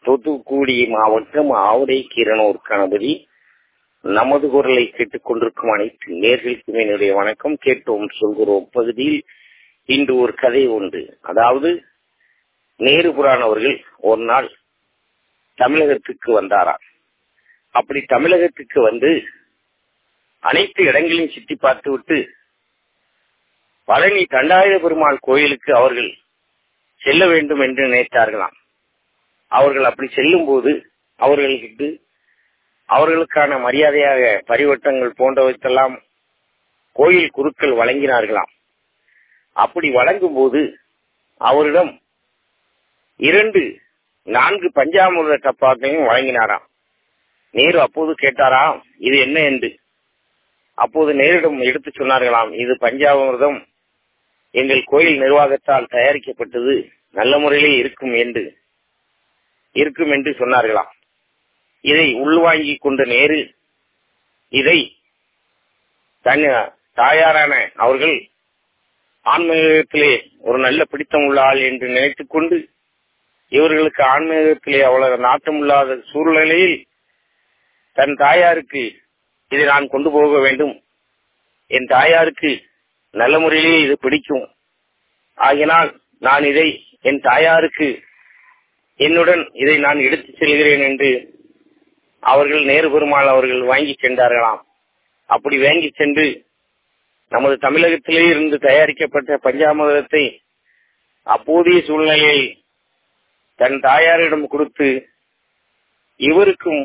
தூத்துக்குடி மாவட்டம் ஆவுடை கீரனூர் கணபதி நமது குரலை கேட்டுக் கொண்டிருக்கும் அனைத்து நேர்களுக்கும் என்னுடைய வணக்கம் கேட்டோம் சொல்கிறோம் பகுதியில் இன்று ஒரு கதை உண்டு அதாவது நேரு புரான் அவர்கள் ஒரு நாள் தமிழகத்துக்கு வந்தாராம் அப்படி தமிழகத்துக்கு வந்து அனைத்து இடங்களையும் சுற்றி பார்த்து விட்டு பழனி தண்டாயுத பெருமாள் கோயிலுக்கு அவர்கள் செல்ல வேண்டும் என்று நினைத்தார்களாம் அவர்கள் அப்படி செல்லும் போது அவர்களுக்கு அவர்களுக்கான மரியாதையாக பரிவட்டங்கள் போன்றவற்றெல்லாம் கோயில் குருக்கள் வழங்கினார்களாம் அப்படி வழங்கும் போது அவரிடம் இரண்டு நான்கு பஞ்சாமிரத டப்பாக்கையும் வழங்கினாராம் நேரு அப்போது கேட்டாராம் இது என்ன என்று அப்போது நேரிடம் எடுத்து சொன்னார்களாம் இது பஞ்சாமிரதம் எங்கள் கோயில் நிர்வாகத்தால் தயாரிக்கப்பட்டது நல்ல முறையிலே இருக்கும் என்று இருக்கும் என்று சொன்னார்களாம் இதை உள்வாங்கி கொண்ட நேரு இதை தன் தாயாரான அவர்கள் ஆன்மீகத்திலே ஒரு நல்ல பிடித்தம் உள்ள ஆள் என்று நினைத்துக் கொண்டு இவர்களுக்கு ஆன்மீகத்திலே அவ்வளவு நாட்டம் இல்லாத சூழ்நிலையில் தன் தாயாருக்கு இதை நான் கொண்டு போக வேண்டும் என் தாயாருக்கு நல்ல முறையிலே இது பிடிக்கும் ஆகினால் நான் இதை என் தாயாருக்கு என்னுடன் இதை நான் எடுத்துச் செல்கிறேன் என்று அவர்கள் நேரு பெருமாள் அவர்கள் வாங்கி சென்றார்களாம் அப்படி வாங்கி சென்று நமது தமிழகத்திலே இருந்து தயாரிக்கப்பட்ட பஞ்சாமிரதத்தை அப்போதைய சூழ்நிலையில் தன் தாயாரிடம் கொடுத்து இவருக்கும்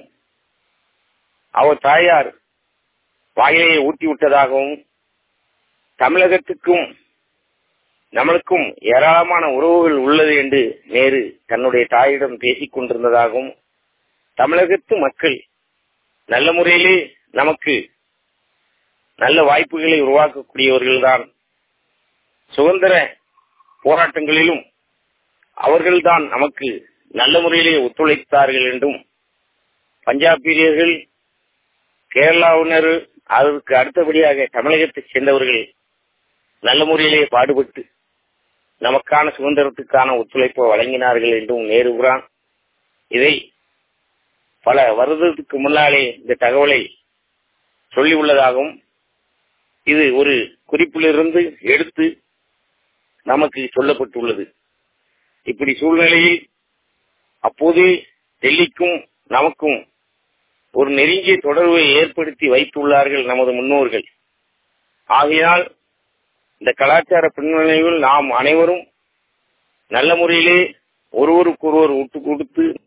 அவர் தாயார் வாயிலையை ஊட்டி விட்டதாகவும் தமிழகத்துக்கும் நம்மளுக்கும் ஏராளமான உறவுகள் உள்ளது என்று நேரு தன்னுடைய தாயிடம் பேசிக் கொண்டிருந்ததாகவும் தமிழகத்து மக்கள் நல்ல முறையிலே நமக்கு நல்ல வாய்ப்புகளை உருவாக்கக்கூடியவர்கள்தான் சுதந்திர போராட்டங்களிலும் அவர்கள்தான் நமக்கு நல்ல முறையிலே ஒத்துழைத்தார்கள் என்றும் பஞ்சாபியர்கள் கேரளாவினர் அதற்கு அடுத்தபடியாக தமிழகத்தை சேர்ந்தவர்கள் நல்ல முறையிலே பாடுபட்டு நமக்கான சுதந்திரத்துக்கான ஒத்துழைப்பை வழங்கினார்கள் என்றும் நேருகிறான் இதை பல வருடத்துக்கு முன்னாலே இந்த தகவலை சொல்லி உள்ளதாகவும் இது ஒரு குறிப்பிலிருந்து எடுத்து நமக்கு சொல்லப்பட்டுள்ளது இப்படி சூழ்நிலையில் அப்போதே டெல்லிக்கும் நமக்கும் ஒரு நெருங்கிய தொடர்பை ஏற்படுத்தி வைத்துள்ளார்கள் நமது முன்னோர்கள் ஆகையால் இந்த கலாச்சார பின்னணியில் நாம் அனைவரும் நல்ல முறையிலே ஒருவருக்கொருவர் விட்டு கொடுத்து